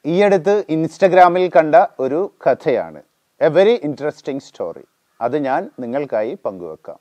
ഈയടുത്ത് ഇൻസ്റ്റഗ്രാമിൽ കണ്ട ഒരു കഥയാണ് എ വെരി ഇൻട്രസ്റ്റിംഗ് സ്റ്റോറി അത് ഞാൻ നിങ്ങൾക്കായി പങ്കുവെക്കാം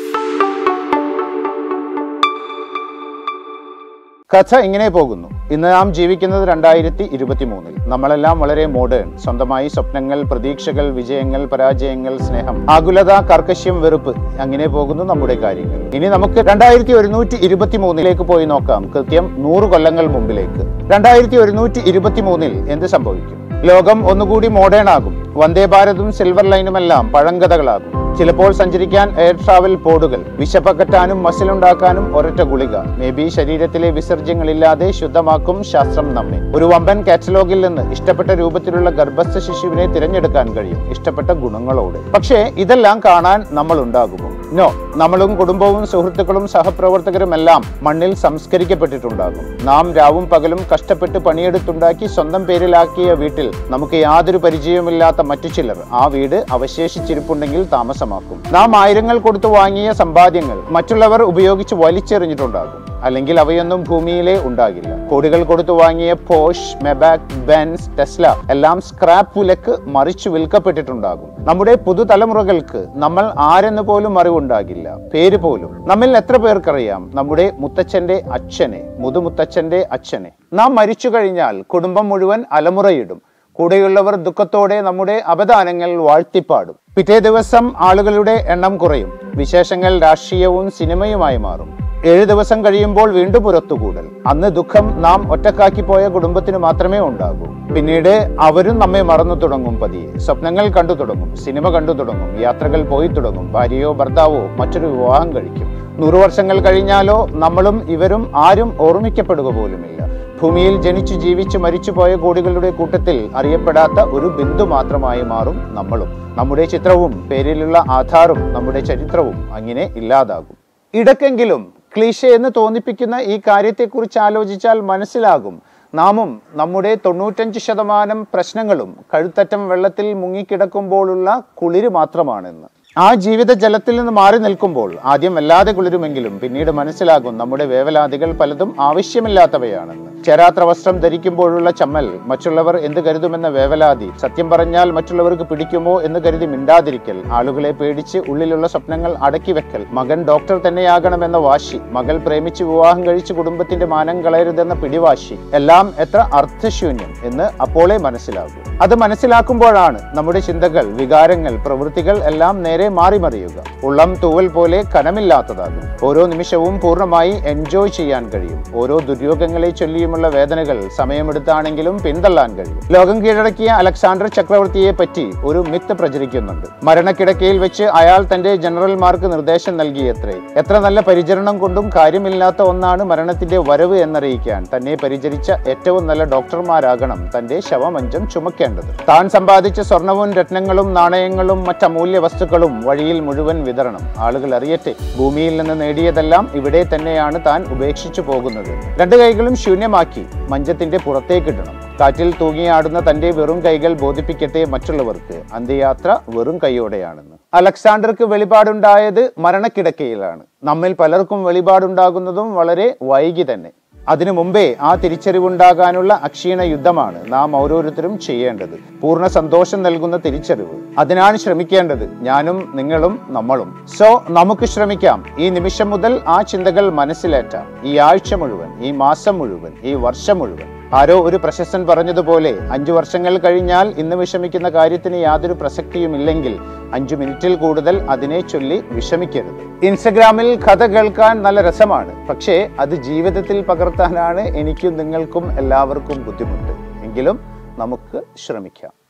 കഥ ഇങ്ങനെ പോകുന്നു ഇന്ന് നാം ജീവിക്കുന്നത് രണ്ടായിരത്തി ഇരുപത്തി മൂന്നിൽ നമ്മളെല്ലാം വളരെ മോഡേൺ സ്വന്തമായി സ്വപ്നങ്ങൾ പ്രതീക്ഷകൾ വിജയങ്ങൾ പരാജയങ്ങൾ സ്നേഹം ആകുലത കർക്കശ്യം വെറുപ്പ് അങ്ങനെ പോകുന്നു നമ്മുടെ കാര്യങ്ങൾ ഇനി നമുക്ക് രണ്ടായിരത്തി ഒരുന്നൂറ്റി ഇരുപത്തി മൂന്നിലേക്ക് പോയി നോക്കാം കൃത്യം നൂറ് കൊല്ലങ്ങൾ മുമ്പിലേക്ക് രണ്ടായിരത്തി ഒരുന്നൂറ്റി ഇരുപത്തി മൂന്നിൽ എന്ത് സംഭവിക്കും ലോകം ഒന്നുകൂടി മോഡേൺ ആകും വന്ദേ ഭാരതും സിൽവർ ലൈനുമെല്ലാം പഴങ്കഥകളാകും ചിലപ്പോൾ സഞ്ചരിക്കാൻ എയർ ട്രാവൽ പോഡുകൾ വിശപ്പകറ്റാനും മസിലുണ്ടാക്കാനും ഒരൊറ്റ ഗുളിക മേ ബി ശരീരത്തിലെ വിസർജ്യങ്ങളില്ലാതെ ശുദ്ധമാക്കും ശാസ്ത്രം നമ്മെ ഒരു വമ്പൻ കാറ്റലോഗിൽ നിന്ന് ഇഷ്ടപ്പെട്ട രൂപത്തിലുള്ള ഗർഭസ്ഥ ശിശുവിനെ തിരഞ്ഞെടുക്കാൻ കഴിയും ഇഷ്ടപ്പെട്ട ഗുണങ്ങളോട് പക്ഷേ ഇതെല്ലാം കാണാൻ നമ്മൾ ഉണ്ടാകുമോ നോ നമ്മളും കുടുംബവും സുഹൃത്തുക്കളും സഹപ്രവർത്തകരും എല്ലാം മണ്ണിൽ സംസ്കരിക്കപ്പെട്ടിട്ടുണ്ടാകും നാം രാവും പകലും കഷ്ടപ്പെട്ട് പണിയെടുത്തുണ്ടാക്കി സ്വന്തം പേരിലാക്കിയ വീട്ടിൽ നമുക്ക് യാതൊരു പരിചയവുമില്ലാത്ത മറ്റു ചിലർ ആ വീട് അവശേഷിച്ചിരിപ്പുണ്ടെങ്കിൽ താമസമാക്കും നാം ആയിരങ്ങൾ കൊടുത്തു വാങ്ങിയ സമ്പാദ്യങ്ങൾ മറ്റുള്ളവർ ഉപയോഗിച്ച് വലിച്ചെറിഞ്ഞിട്ടുണ്ടാകും അല്ലെങ്കിൽ അവയൊന്നും ഭൂമിയിലേ ഉണ്ടാകില്ല കോടികൾ കൊടുത്തു വാങ്ങിയ പോഷ് മെബാക് ബെൻസ് ടെസ്ല എല്ലാം സ്ക്രാപ്പ് വിലക്ക് മറിച്ചു വിൽക്കപ്പെട്ടിട്ടുണ്ടാകും നമ്മുടെ പുതുതലമുറകൾക്ക് നമ്മൾ ആരെന്ന് പോലും അറിവുണ്ടാകില്ല പേര് പോലും നമ്മിൽ എത്ര പേർക്കറിയാം നമ്മുടെ മുത്തച്ഛന്റെ അച്ഛനെ മുതുമുത്തച്ഛന്റെ അച്ഛനെ നാം മരിച്ചു കഴിഞ്ഞാൽ കുടുംബം മുഴുവൻ അലമുറയിടും കൂടെയുള്ളവർ ദുഃഖത്തോടെ നമ്മുടെ അപദാനങ്ങൾ വാഴ്ത്തിപ്പാടും പിറ്റേ ദിവസം ആളുകളുടെ എണ്ണം കുറയും വിശേഷങ്ങൾ രാഷ്ട്രീയവും സിനിമയുമായി മാറും ഏഴ് ദിവസം കഴിയുമ്പോൾ വീണ്ടും പുറത്തുകൂടൽ അന്ന് ദുഃഖം നാം ഒറ്റക്കാക്കി പോയ കുടുംബത്തിന് മാത്രമേ ഉണ്ടാകൂ പിന്നീട് അവരും നമ്മെ മറന്നു തുടങ്ങും പതിയെ സ്വപ്നങ്ങൾ കണ്ടു തുടങ്ങും സിനിമ കണ്ടു തുടങ്ങും യാത്രകൾ പോയി തുടങ്ങും ഭാര്യയോ ഭർത്താവോ മറ്റൊരു വിവാഹം കഴിക്കും നൂറു വർഷങ്ങൾ കഴിഞ്ഞാലോ നമ്മളും ഇവരും ആരും ഓർമ്മിക്കപ്പെടുക പോലുമില്ല ഭൂമിയിൽ ജനിച്ചു ജീവിച്ച് മരിച്ചുപോയ കോടികളുടെ കൂട്ടത്തിൽ അറിയപ്പെടാത്ത ഒരു ബിന്ദു മാത്രമായി മാറും നമ്മളും നമ്മുടെ ചിത്രവും പേരിലുള്ള ആധാറും നമ്മുടെ ചരിത്രവും അങ്ങനെ ഇല്ലാതാകും ഇടയ്ക്കെങ്കിലും ക്ലീശ എന്ന് തോന്നിപ്പിക്കുന്ന ഈ കാര്യത്തെക്കുറിച്ച് ആലോചിച്ചാൽ മനസ്സിലാകും നാമും നമ്മുടെ തൊണ്ണൂറ്റഞ്ച് ശതമാനം പ്രശ്നങ്ങളും കഴുത്തറ്റം വെള്ളത്തിൽ മുങ്ങിക്കിടക്കുമ്പോഴുള്ള കുളിര് മാത്രമാണെന്ന് ആ ജീവിത ജലത്തിൽ നിന്ന് മാറി നിൽക്കുമ്പോൾ ആദ്യം വല്ലാതെ കുളിരുമെങ്കിലും പിന്നീട് മനസ്സിലാകും നമ്മുടെ വേവലാതികൾ പലതും ആവശ്യമില്ലാത്തവയാണെന്ന് ചേരാത്ര വസ്ത്രം ധരിക്കുമ്പോഴുള്ള ചമ്മൽ മറ്റുള്ളവർ എന്ത് കരുതുമെന്ന വേവലാതി സത്യം പറഞ്ഞാൽ മറ്റുള്ളവർക്ക് പിടിക്കുമോ എന്ന് കരുതി മിണ്ടാതിരിക്കൽ ആളുകളെ പേടിച്ച് ഉള്ളിലുള്ള സ്വപ്നങ്ങൾ അടക്കി വെക്കൽ മകൻ ഡോക്ടർ തന്നെയാകണമെന്ന വാശി മകൾ പ്രേമിച്ച് വിവാഹം കഴിച്ച് കുടുംബത്തിന്റെ മാനം കളയരുതെന്ന പിടിവാശി എല്ലാം എത്ര അർത്ഥശൂന്യം എന്ന് അപ്പോളേ മനസ്സിലാകും അത് മനസ്സിലാക്കുമ്പോഴാണ് നമ്മുടെ ചിന്തകൾ വികാരങ്ങൾ പ്രവൃത്തികൾ എല്ലാം നേരെ മാറി മറിയുക ഉള്ളം തൂവൽ പോലെ കനമില്ലാത്തതാകും ഓരോ നിമിഷവും പൂർണ്ണമായി എൻജോയ് ചെയ്യാൻ കഴിയും ഓരോ ദുര്യോഗങ്ങളെ ചൊല്ലിയുമുള്ള വേദനകൾ സമയമെടുത്താണെങ്കിലും പിന്തള്ളാൻ കഴിയും ലോകം കീഴടക്കിയ അലക്സാണ്ടർ ചക്രവർത്തിയെ പറ്റി ഒരു മിത്ത് പ്രചരിക്കുന്നുണ്ട് മരണക്കിടക്കയിൽ വെച്ച് അയാൾ തന്റെ ജനറൽമാർക്ക് നിർദ്ദേശം നൽകിയത്രേ എത്ര നല്ല പരിചരണം കൊണ്ടും കാര്യമില്ലാത്ത ഒന്നാണ് മരണത്തിന്റെ വരവ് എന്നറിയിക്കാൻ തന്നെ പരിചരിച്ച ഏറ്റവും നല്ല ഡോക്ടർമാരാകണം തന്റെ ശവമഞ്ചം ചുമക്കേണ്ടത് താൻ സമ്പാദിച്ച സ്വർണവും രത്നങ്ങളും നാണയങ്ങളും മറ്റമൂല്യ വസ്തുക്കളും വഴിയിൽ മുഴുവൻ വിതരണം ആളുകൾ അറിയട്ടെ ഭൂമിയിൽ നിന്ന് നേടിയതെല്ലാം ഇവിടെ തന്നെയാണ് താൻ ഉപേക്ഷിച്ചു പോകുന്നത് രണ്ട് കൈകളും ശൂന്യമാക്കി മഞ്ചത്തിന്റെ പുറത്തേക്കിടണം കാറ്റിൽ തൂങ്ങിയാടുന്ന തന്റെ വെറും കൈകൾ ബോധിപ്പിക്കട്ടെ മറ്റുള്ളവർക്ക് അന്ത്യയാത്ര വെറും കൈയോടെയാണെന്ന് അലക്സാണ്ടർക്ക് വെളിപാടുണ്ടായത് മരണക്കിടക്കയിലാണ് നമ്മിൽ പലർക്കും വെളിപാടുണ്ടാകുന്നതും വളരെ വൈകി തന്നെ അതിനു മുമ്പേ ആ തിരിച്ചറിവുണ്ടാകാനുള്ള അക്ഷീണ യുദ്ധമാണ് നാം ഓരോരുത്തരും ചെയ്യേണ്ടത് പൂർണ്ണ സന്തോഷം നൽകുന്ന തിരിച്ചറിവ് അതിനാണ് ശ്രമിക്കേണ്ടത് ഞാനും നിങ്ങളും നമ്മളും സോ നമുക്ക് ശ്രമിക്കാം ഈ നിമിഷം മുതൽ ആ ചിന്തകൾ മനസ്സിലേറ്റാം ഈ ആഴ്ച മുഴുവൻ ഈ മാസം മുഴുവൻ ഈ വർഷം മുഴുവൻ ആരോ ഒരു പ്രശസ്തൻ പറഞ്ഞതുപോലെ അഞ്ചു വർഷങ്ങൾ കഴിഞ്ഞാൽ ഇന്ന് വിഷമിക്കുന്ന കാര്യത്തിന് യാതൊരു പ്രസക്തിയും ഇല്ലെങ്കിൽ അഞ്ചു മിനിറ്റിൽ കൂടുതൽ അതിനെ ചൊല്ലി വിഷമിക്കരുത് ഇൻസ്റ്റഗ്രാമിൽ കഥ കേൾക്കാൻ നല്ല രസമാണ് പക്ഷേ അത് ജീവിതത്തിൽ പകർത്താനാണ് എനിക്കും നിങ്ങൾക്കും എല്ലാവർക്കും ബുദ്ധിമുട്ട് എങ്കിലും നമുക്ക് ശ്രമിക്കാം